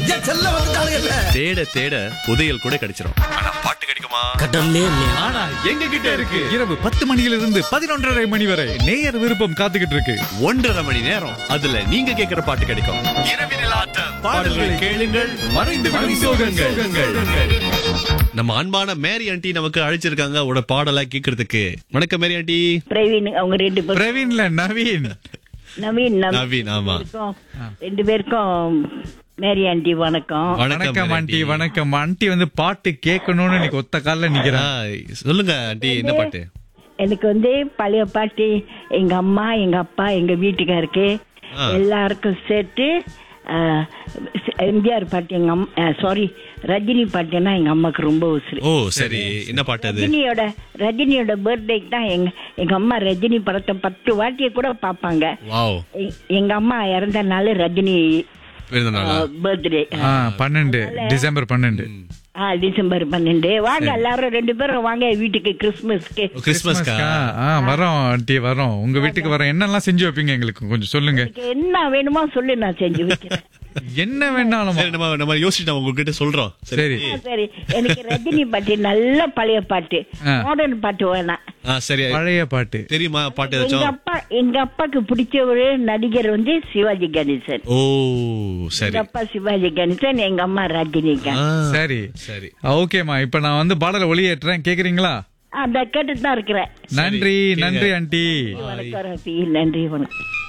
என் செல்ல வந்துட்டானுங்கல்ல தேட தேட புதையல் கூட கிடைச்சிரும் ஆனா பாட்டு கிடைக்குமா கடல்லே இல்லையா ஆனா எங்க கிட்ட இருக்கு இரவு பத்து மணியிலிருந்து பதினொன்றரை மணி வரை நேயர் விருப்பம் காத்துக்கிட்டு இருக்கு ஒன்றரை மணி நேரம் அதுல நீங்க கேக்குற பாட்டு கிடைக்கும் இரவினில் ஆட்டம் பாடல்களை கேளுங்கள் மறைந்து விடும் சோகங்கள் நம்ம அன்பான மேரி ஆண்டி நமக்கு அழைச்சிருக்காங்க அவரோட பாடலா கேக்குறதுக்கு வணக்கம் மேரி ஆண்டி பிரவீன் அவங்க ரெண்டு பேரும் பிரவீன்ல நவீன் நவீன் நம்- நவீன், ஆமா. பேருக்கும், ரெண்டு பேருக்கும் மேரி ஆண்டி வணக்கம் வணக்கம் ஆண்டி வணக்கம் ஆண்டி வந்து பாட்டு கேட்கணும்னு இன்னைக்கு ஒத்த கால்ல ஆ, நிக்கிறேன் சொல்லுங்க ஆண்டி என்ன பாட்டு எனக்கு வந்து பழைய பாட்டு எங்க அம்மா எங்க அப்பா எங்க வீட்டுக்காருக்கு ஆ. எல்லாருக்கும் சேர்த்து ஆ, எம்ஜிஆர் பாட்டு எங்க அம்மா சாரி ரஜினி பாட்டுன்னா எங்க அம்மாக்கு ரொம்ப உசுறு ஓ சரி என்ன பாட்டு அது ரஜினியோட ரஜினியோட பர்த்டேக்கு தான் எங்க எங்க அம்மா ரஜினி படத்தை பத்து வாட்டியை கூட பார்ப்பாங்க வாவ் எ- எங்க அம்மா இறந்த நாள் ரஜினி பிறந்த நாளா பர்த்டே ஆ பன்னெண்டு டிசம்பர் பன்னெண்டு ஆ டிசம்பர் பன்னெண்டு வாங்க எல்லாரும் ரெண்டு பேரும் வாங்க வீட்டுக்கு கிறிஸ்துமஸ்க்கு கிறிஸ்மஸ்க்கா ஆ வரோம் ஆண்டி வரோம் உங்க வீட்டுக்கு வரோம் என்னெல்லாம் செஞ்சு வைப்பீங்க எங்களுக்கு கொஞ்சம் சொல்லுங்க எனக்கு என்ன வேணுமோ சொல்லு நான் செஞ்சு வைக்கிறேன் என்ன வேணாலும் சரி நம்ம நம்ம யோசிச்சுட்டு நம்ம உங்ககிட்ட சொல்றோம் சரி ஆ, சரி எனக்கு ரஜினி பாட்டு நல்ல பழைய பாட்டு ஆ. மாடர்ன் பாட்டு வேணாம் ஆ சரி பழைய பாட்டு தெரியுமா பாட்டு எங்க ஏதாச்சும் அப்பா எங்க அப்பாக்கு பிடிச்ச ஒரு நடிகர் வந்து சிவாஜி கணேசன் ஓ எங்க சரி அப்பா சிவாஜி கணேசன் எங்க அம்மா ரஜினிகாந்த் ஆ, சரி சரி ஓகேமா இப்ப நான் வந்து பாடல ஒளியேற்றேன் கேக்குறீங்களா அந்த கேட்டு தான் இருக்கிறேன் நன்றி கேளுங்க. நன்றி ஆண்டி வணக்கம் ரஃபி நன்றி வணக்கம்